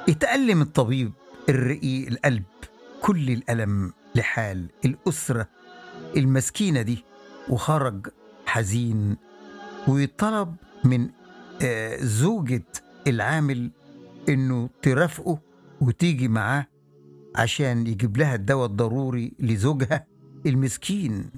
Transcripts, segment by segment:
اتألم الطبيب الرقيق القلب كل الألم لحال الأسرة المسكينة دي وخرج حزين وطلب من آه، زوجة العامل إنه ترافقه وتيجي معاه عشان يجيب لها الدواء الضروري لزوجها المسكين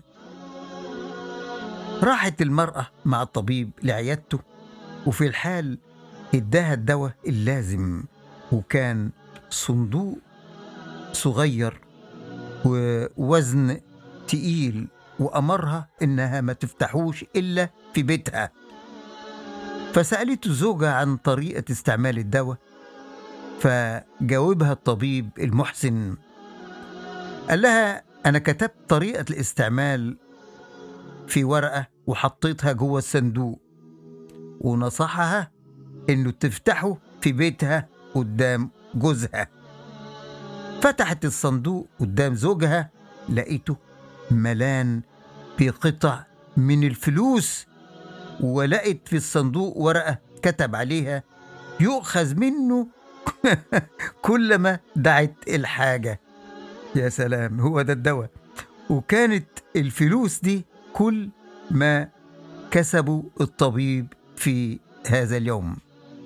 راحت المرأة مع الطبيب لعيادته وفي الحال اداها الدواء اللازم وكان صندوق صغير ووزن تقيل وأمرها إنها ما تفتحوش إلا في بيتها فسألته الزوجة عن طريقة استعمال الدواء فجاوبها الطبيب المحسن قال لها أنا كتبت طريقة الاستعمال في ورقة وحطيتها جوه الصندوق ونصحها إنه تفتحه في بيتها قدام جوزها فتحت الصندوق قدام زوجها لقيته ملان بقطع من الفلوس ولقت في الصندوق ورقة كتب عليها يؤخذ منه كلما دعت الحاجة يا سلام هو ده الدواء وكانت الفلوس دي كل ما كسبه الطبيب في هذا اليوم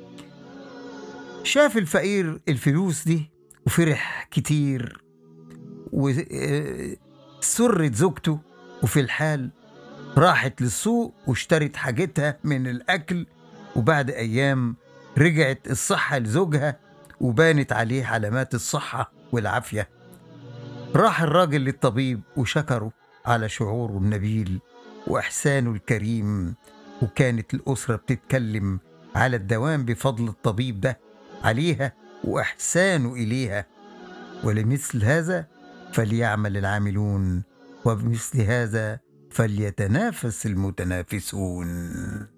شاف الفقير الفلوس دي وفرح كتير وسرت زوجته وفي الحال راحت للسوق واشترت حاجتها من الأكل وبعد أيام رجعت الصحة لزوجها وبانت عليه علامات الصحة والعافية راح الراجل للطبيب وشكره على شعوره النبيل وإحسانه الكريم وكانت الأسرة بتتكلم على الدوام بفضل الطبيب ده عليها وإحسانه إليها ولمثل هذا فليعمل العاملون وبمثل هذا فليتنافس المتنافسون